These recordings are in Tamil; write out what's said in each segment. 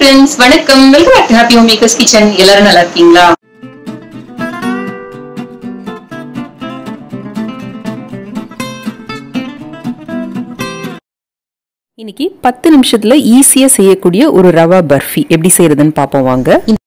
ஃப்ரெண்ட்ஸ் வணக்கம் welcome back to Happy Home Makers Kitchen எல்லாரும் நல்லா இருக்கீங்களா இன்னைக்கு பத்து நிமிஷத்துல ஈஸியா செய்யக்கூடிய ஒரு ரவா பர்ஃபி எப்படி செய்யறதுன்னு பார்ப்போம் வாங்க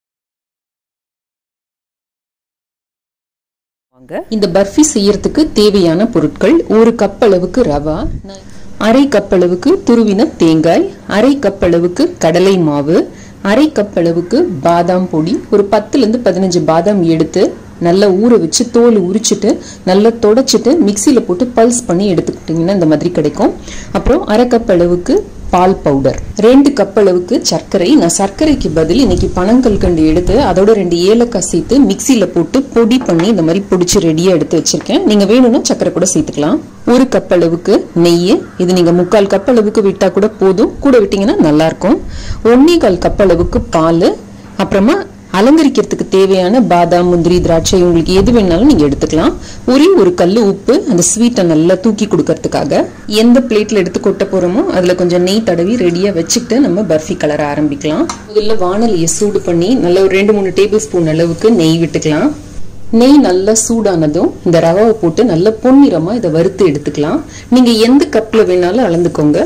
வாங்க இந்த பர்ஃபி செய்யறதுக்கு தேவையான பொருட்கள் ஒரு கப் அளவுக்கு ரவா அரை கப் அளவுக்கு துருவின தேங்காய் அரை கப் அளவுக்கு கடலை மாவு அரை கப் அளவுக்கு பாதாம் பொடி ஒரு பத்துல இருந்து பதினஞ்சு பாதாம் எடுத்து நல்லா ஊற வச்சு தோல் உரிச்சிட்டு நல்லா தொடச்சிட்டு மிக்சியில போட்டு பல்ஸ் பண்ணி எடுத்துக்கிட்டீங்கன்னா இந்த மாதிரி கிடைக்கும் அப்புறம் அரை கப் அளவுக்கு பால் பவுடர் ரெண்டு கப் அளவுக்கு சர்க்கரை நான் சர்க்கரைக்கு பதில் இன்னைக்கு பனங்கல்கண்டு எடுத்து அதோட ரெண்டு ஏலக்காய் சேர்த்து மிக்சியில போட்டு பொடி பண்ணி இந்த மாதிரி பொடிச்சு ரெடியா எடுத்து வச்சிருக்கேன் நீங்க வேணும்னா சர்க்கரை கூட சேர்த்துக்கலாம் ஒரு கப் அளவுக்கு நெய் இது நீங்க முக்கால் கப் அளவுக்கு விட்டா கூட போதும் கூட விட்டீங்கன்னா நல்லா இருக்கும் ஒன்னே கால் கப் அளவுக்கு பால் அப்புறமா அலங்கரிக்கிறதுக்கு தேவையான பாதாம் முந்திரி திராட்சை உங்களுக்கு எது வேணாலும் நீங்க எடுத்துக்கலாம் ஒரே ஒரு கல்லு உப்பு அந்த ஸ்வீட்டை நல்லா தூக்கி கொடுக்கறதுக்காக எந்த பிளேட்ல எடுத்து கொட்ட போறோமோ அதுல கொஞ்சம் நெய் தடவி ரெடியா வச்சுக்கிட்டு நம்ம பர்ஃபி கலர ஆரம்பிக்கலாம் முதல்ல வானலியை சூடு பண்ணி நல்ல ஒரு ரெண்டு மூணு டேபிள் ஸ்பூன் அளவுக்கு நெய் விட்டுக்கலாம் நெய் நல்லா சூடானதும் இந்த ரவாவை போட்டு நல்லா பொன்னிறமா இதை வறுத்து எடுத்துக்கலாம் நீங்க எந்த கப்ல வேணாலும் அளந்துக்கோங்க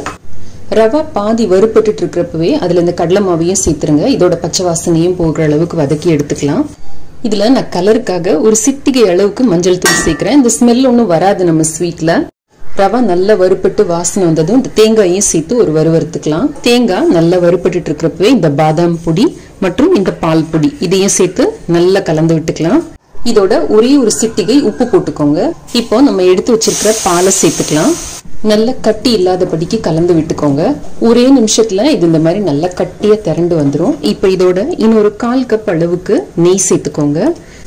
ரவா பாதி வறுப்பட்டுட்டு இருக்கிறப்பவே அதுல இந்த கடலை மாவையும் சேர்த்துருங்க இதோட பச்சை வாசனையும் போகிற அளவுக்கு வதக்கி எடுத்துக்கலாம் இதுல நான் கலருக்காக ஒரு சிட்டிகை அளவுக்கு மஞ்சள் தூள் சேர்க்கிறேன் இந்த ஸ்மெல் ஒன்றும் வராது நம்ம ஸ்வீட்ல ரவா நல்லா வறுப்பட்டு வாசனை வந்ததும் இந்த தேங்காயையும் சேர்த்து ஒரு வறுவறுத்துக்கலாம் தேங்காய் நல்லா வறுப்பட்டுட்டு இருக்கிறப்பவே இந்த பாதாம் பொடி மற்றும் இந்த பால் பொடி இதையும் சேர்த்து நல்லா கலந்து விட்டுக்கலாம் இதோட ஒரே ஒரு சிட்டிகை உப்பு போட்டுக்கோங்க இப்போ நம்ம எடுத்து வச்சிருக்கிற பாலை சேர்த்துக்கலாம் நல்ல கட்டி இல்லாதபடிக்கு கலந்து விட்டுக்கோங்க ஒரே நிமிஷத்துல இது இந்த மாதிரி நல்லா கட்டியா திரண்டு வந்துரும் இப்போ இதோட இன்னொரு கால் கப் அளவுக்கு நெய் சேர்த்துக்கோங்க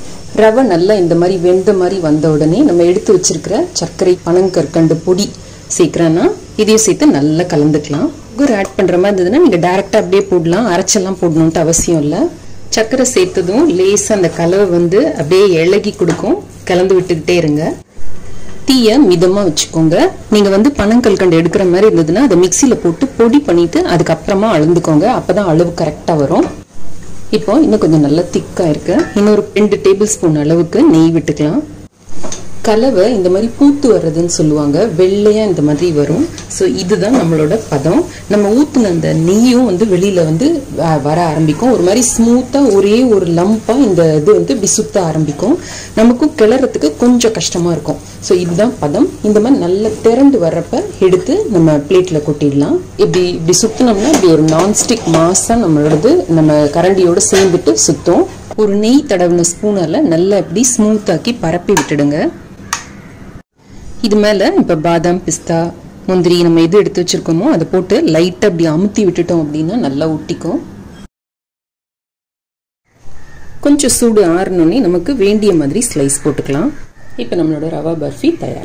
ரவை நல்லா இந்த மாதிரி வெந்த மாதிரி வந்த உடனே நம்ம எடுத்து வச்சிருக்கிற சர்க்கரை பனங்கற்கண்டு பொடி சேர்க்கிறேன்னா இதையும் சேர்த்து நல்லா கலந்துக்கலாம் சுகர் ஆட் பண்ற மாதிரி இருந்ததுன்னா நீங்க டைரக்டா அப்படியே போடலாம் அரைச்செல்லாம் போடணும்ட்டு அவசியம் இல்லை சர்க்கரை சேர்த்ததும் லேசா அந்த கலவை வந்து அப்படியே இழகி கொடுக்கும் கலந்து விட்டுக்கிட்டே இருங்க தீய மிதமா வச்சுக்கோங்க நீங்க வந்து பனங்கல்கண்டு எடுக்கிற மாதிரி இருந்ததுன்னா அதை மிக்சியில போட்டு பொடி பண்ணிட்டு அதுக்கப்புறமா அளந்துக்கோங்க அப்பதான் அளவு கரெக்டா வரும் இப்போ இன்னும் கொஞ்சம் நல்லா திக்கா இருக்கு இன்னொரு ரெண்டு டேபிள் ஸ்பூன் அளவுக்கு நெய் விட்டுக்கலாம் கலவை இந்த மாதிரி பூத்து வர்றதுன்னு சொல்லுவாங்க வெள்ளையா இந்த மாதிரி வரும் ஸோ இதுதான் நம்மளோட பதம் நம்ம ஊத்துன அந்த நெய்யும் வந்து வெளியில வந்து வ- வர ஆரம்பிக்கும் ஒரு மாதிரி ஸ்மூத்தா ஒரே ஒரு லம்பா இந்த இது வந்து இப்படி சுத்த ஆரம்பிக்கும் நமக்கும் கிளறதுக்கு கொஞ்சம் கஷ்டமா இருக்கும் ஸோ இதுதான் பதம் இந்த மாதிரி நல்லா திரண்டு வர்றப்ப எடுத்து நம்ம பிளேட்ல கொட்டிடலாம் இப்படி இப்படி சுத்தினோம்னா இப்படி ஒரு நான்ஸ்டிக் மாசா நம்மளோடது நம்ம கரண்டியோட சேர்ந்துட்டு சுத்தும் ஒரு நெய் தடவின ஸ்பூனால நல்லா இப்படி ஸ்மூத்தாக்கி பரப்பி விட்டுடுங்க இது மேல இப்ப பாதாம் பிஸ்தா முந்திரி நம்ம எது எடுத்து வச்சிருக்கோமோ அதை போட்டு லைட்டா அப்படி அமுத்தி விட்டுட்டோம் அப்படின்னா நல்லா ஒட்டிக்கும் கொஞ்சம் சூடு ஆறணுன்னே நமக்கு வேண்டிய மாதிரி ஸ்லைஸ் போட்டுக்கலாம் இப்போ நம்மளோட ரவா பர்ஃபி தயார்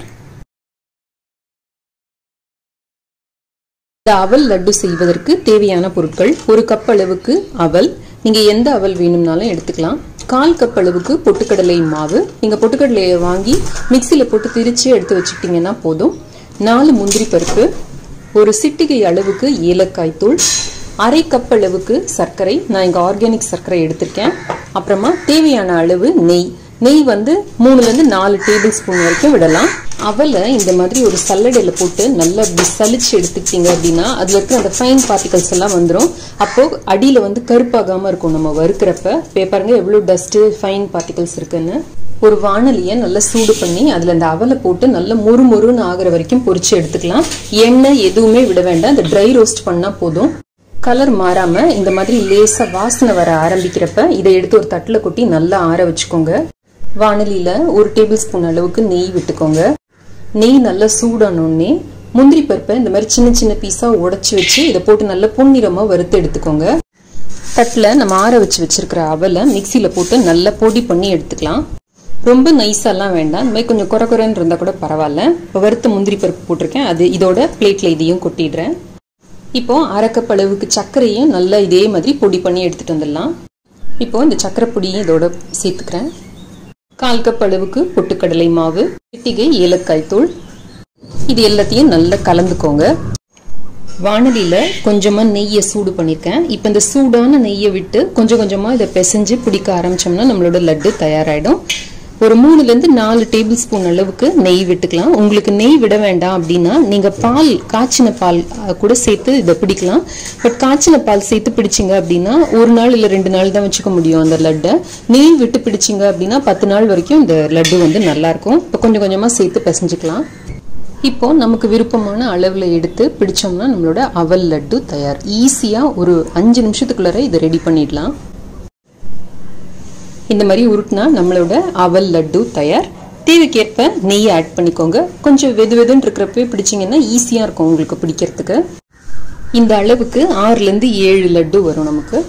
இந்த அவல் லட்டு செய்வதற்கு தேவையான பொருட்கள் ஒரு கப் அளவுக்கு அவல் நீங்க எந்த அவல் வேணும்னாலும் எடுத்துக்கலாம் கால் கப் அளவுக்கு பொட்டுக்கடலை மாவு நீங்க பொட்டுக்கடலையை வாங்கி மிக்சியில போட்டு திரிச்சு எடுத்து வச்சுக்கிட்டீங்கன்னா போதும் நாலு முந்திரி பருப்பு ஒரு சிட்டிகை அளவுக்கு ஏலக்காய் தூள் அரை கப் அளவுக்கு சர்க்கரை நான் இங்க ஆர்கானிக் சர்க்கரை எடுத்திருக்கேன் அப்புறமா தேவையான அளவு நெய் நெய் வந்து மூணுல இருந்து நாலு டேபிள் ஸ்பூன் வரைக்கும் விடலாம் அவலை இந்த மாதிரி ஒரு சல்லடையில போட்டு நல்லா இப்படி சலிச்சு எடுத்துக்கிட்டீங்க அப்படின்னா அதுல இருக்கிற அந்த ஃபைன் பார்ட்டிகல்ஸ் எல்லாம் வந்துரும் அப்போ அடியில வந்து கருப்பாகாம இருக்கும் நம்ம வறுக்கிறப்ப இப்ப பாருங்க எவ்வளவு டஸ்ட் ஃபைன் பார்ட்டிகல்ஸ் இருக்குன்னு ஒரு வாணலியை நல்லா சூடு பண்ணி அதுல அந்த அவலை போட்டு நல்லா மொறு மொறுன்னு ஆகுற வரைக்கும் பொரிச்சு எடுத்துக்கலாம் எண்ணெய் எதுவுமே விட வேண்டாம் இந்த ட்ரை ரோஸ்ட் பண்ணா போதும் கலர் மாறாம இந்த மாதிரி லேசா வாசனை வர ஆரம்பிக்கிறப்ப இதை எடுத்து ஒரு தட்டுல கொட்டி நல்லா ஆற வச்சுக்கோங்க வாணலியில ஒரு டேபிள் ஸ்பூன் அளவுக்கு நெய் விட்டுக்கோங்க நெய் நல்லா சூடானோடனே முந்திரி பருப்பை இந்த மாதிரி சின்ன சின்ன பீஸா உடைச்சு வச்சு இதை போட்டு நல்லா பொன்னிறமா வறுத்து எடுத்துக்கோங்க தட்டில் நம்ம ஆற வச்சு வச்சிருக்கிற அவலை மிக்சியில போட்டு நல்லா பொடி பண்ணி எடுத்துக்கலாம் ரொம்ப நைஸாலாம் வேண்டாம் இந்த மாதிரி கொஞ்சம் குறை குறைன்னு இருந்தால் கூட பரவாயில்ல இப்போ வறுத்த முந்திரி பருப்பு போட்டிருக்கேன் அது இதோட பிளேட்ல இதையும் கொட்டிடுறேன் இப்போ அரைக்கப் அளவுக்கு சர்க்கரையும் நல்லா இதே மாதிரி பொடி பண்ணி எடுத்துட்டு வந்துடலாம் இப்போ இந்த சர்க்கரை பொடியும் இதோட சேர்த்துக்கிறேன் கால் கப் அளவுக்கு பொட்டுக்கடலை மாவு சிட்டிகை ஏலக்காய் தூள் இது எல்லாத்தையும் நல்லா கலந்துக்கோங்க வானலியில கொஞ்சமா நெய்யை சூடு பண்ணியிருக்கேன் இப்போ இந்த சூடான நெய்யை விட்டு கொஞ்சம் கொஞ்சமா இதை பிசைஞ்சு பிடிக்க ஆரம்பிச்சோம்னா நம்மளோட லட்டு தயாராயிடும் ஒரு மூணுல இருந்து நாலு டேபிள் ஸ்பூன் அளவுக்கு நெய் விட்டுக்கலாம் உங்களுக்கு நெய் விட வேண்டாம் அப்படின்னா நீங்க பால் காய்ச்சின பால் அஹ், கூட சேர்த்து இதை பிடிக்கலாம் பட் காய்ச்சின பால் சேர்த்து பிடிச்சிங்க அப்படின்னா ஒரு நாள் இல்லை ரெண்டு நாள் தான் வச்சுக்க முடியும் அந்த லட்டை நெய் விட்டு பிடிச்சிங்க அப்படின்னா பத்து நாள் வரைக்கும் இந்த லட்டு வந்து நல்லா இருக்கும் இப்போ கொஞ்சம் கொஞ்சமா சேர்த்து பிசைஞ்சுக்கலாம் இப்போ நமக்கு விருப்பமான அளவில் எடுத்து பிடிச்சோம்னா நம்மளோட அவல் லட்டு தயார் ஈஸியாக ஒரு அஞ்சு நிமிஷத்துக்குள்ளார இதை ரெடி பண்ணிடலாம் இந்த மாதிரி உருட்டினா நம்மளோட அவல் லட்டு தயார் தேவைக்கேற்ப நெய்யை ஆட் பண்ணிக்கோங்க கொஞ்சம் வெது வெதுன்னு இருக்கிறப்பவே பிடிச்சிங்கன்னா ஈஸியாக இருக்கும் உங்களுக்கு பிடிக்கிறதுக்கு இந்த அளவுக்கு ஆறுலேருந்து ஏழு லட்டு வரும் நமக்கு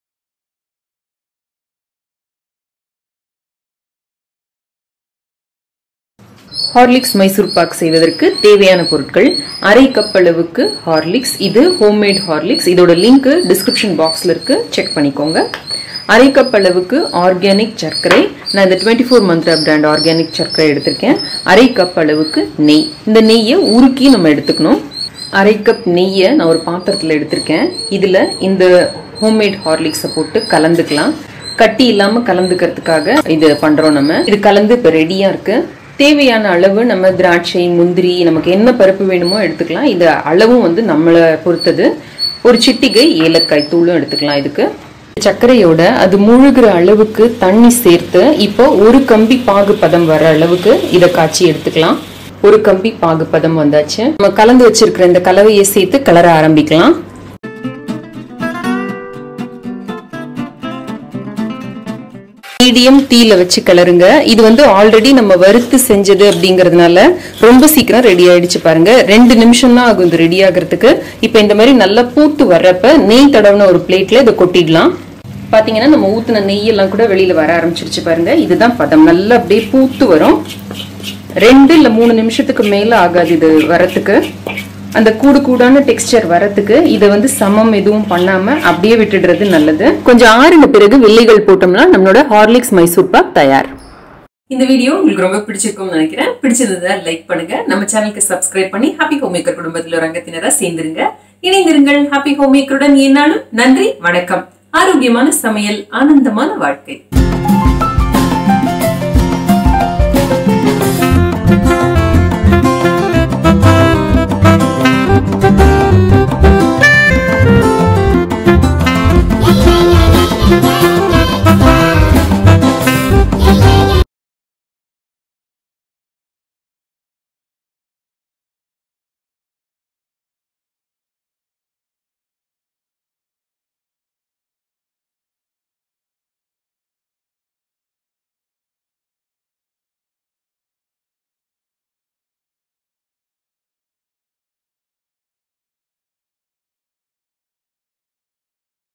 ஹார்லிக்ஸ் மைசூர் பாக் செய்வதற்கு தேவையான பொருட்கள் அரை கப் அளவுக்கு ஹார்லிக்ஸ் இது ஹோம்மேட் ஹார்லிக்ஸ் இதோட லிங்க் டிஸ்கிரிப்ஷன் பாக்ஸ்ல இருக்கு செக் பண்ணிக்கோங்க அரை கப் அளவுக்கு ஆர்கானிக் சர்க்கரை நான் இந்த twenty four Mantra brand organic சர்க்கரை எடுத்திருக்கேன் அரை கப் அளவுக்கு நெய் இந்த நெய்யை உருக்கி நம்ம எடுத்துக்கணும் அரை கப் நெய்யை நான் ஒரு பாத்திரத்தில் எடுத்திருக்கேன் இதில் இந்த ஹோம்மேட் ஹார்லிக்ஸை போட்டு கலந்துக்கலாம் கட்டி இல்லாம கலந்துக்கிறதுக்காக இது பண்றோம் நம்ம இது கலந்து இப்ப ரெடியா இருக்கு தேவையான அளவு நம்ம திராட்சை முந்திரி நமக்கு என்ன பருப்பு வேணுமோ எடுத்துக்கலாம் இது அளவும் வந்து நம்மளை பொறுத்தது ஒரு சிட்டிகை ஏலக்காய் தூளும் எடுத்துக்கலாம் இதுக்கு சர்க்கரையோட அது முழுகிற அளவுக்கு தண்ணி சேர்த்து இப்போ ஒரு கம்பி பாகு பதம் வர அளவுக்கு இதை காய்ச்சி எடுத்துக்கலாம் ஒரு கம்பி பாகு பதம் வந்தாச்சு நம்ம கலந்து வச்சிருக்கிற இந்த கலவையை சேர்த்து கலர ஆரம்பிக்கலாம் மீடியம் தீல வச்சு கிளறுங்க இது வந்து ஆல்ரெடி நம்ம வறுத்து செஞ்சது அப்படிங்கறதுனால ரொம்ப சீக்கிரம் ரெடி ஆயிடுச்சு பாருங்க ரெண்டு நிமிஷம் தான் ஆகும் இது ரெடி ஆகிறதுக்கு இப்போ இந்த மாதிரி நல்லா பூத்து வர்றப்ப நெய் தடவின ஒரு பிளேட்ல இதை கொட்டிடலாம் பாத்தீங்கன்னா நம்ம ஊத்துன நெய் எல்லாம் கூட வெளியில வர ஆரம்பிச்சிருச்சு பாருங்க இதுதான் பதம் நல்லா அப்படியே பூத்து வரும் ரெண்டு இல்ல மூணு நிமிஷத்துக்கு மேல ஆகாது இது வரத்துக்கு அந்த கூடு கூடான டெக்ஸ்டர் வரத்துக்கு இதை வந்து சமம் எதுவும் பண்ணாம அப்படியே விட்டுடுறது நல்லது கொஞ்சம் ஆறுன பிறகு வெள்ளைகள் போட்டோம்னா நம்மளோட ஹார்லிக்ஸ் மைசூர் பாக் தயார் இந்த வீடியோ உங்களுக்கு ரொம்ப பிடிச்சிருக்கும்னு நினைக்கிறேன் பிடிச்சிருந்ததை லைக் பண்ணுங்க நம்ம சேனலுக்கு சப்ஸ்கிரைப் பண்ணி ஹாப்பி ஹோம் மேக்கர் குடும்பத்தில் ஒரு அங்கத்தினரா சேர்ந்துருங்க இணைந்திருங்கள் ஹாப்பி ஹோம் மேக்கருடன் என்னாலும் நன்றி வணக்கம் ஆரோக்கியமான சமையல் ஆனந்தமான வாழ்க்கை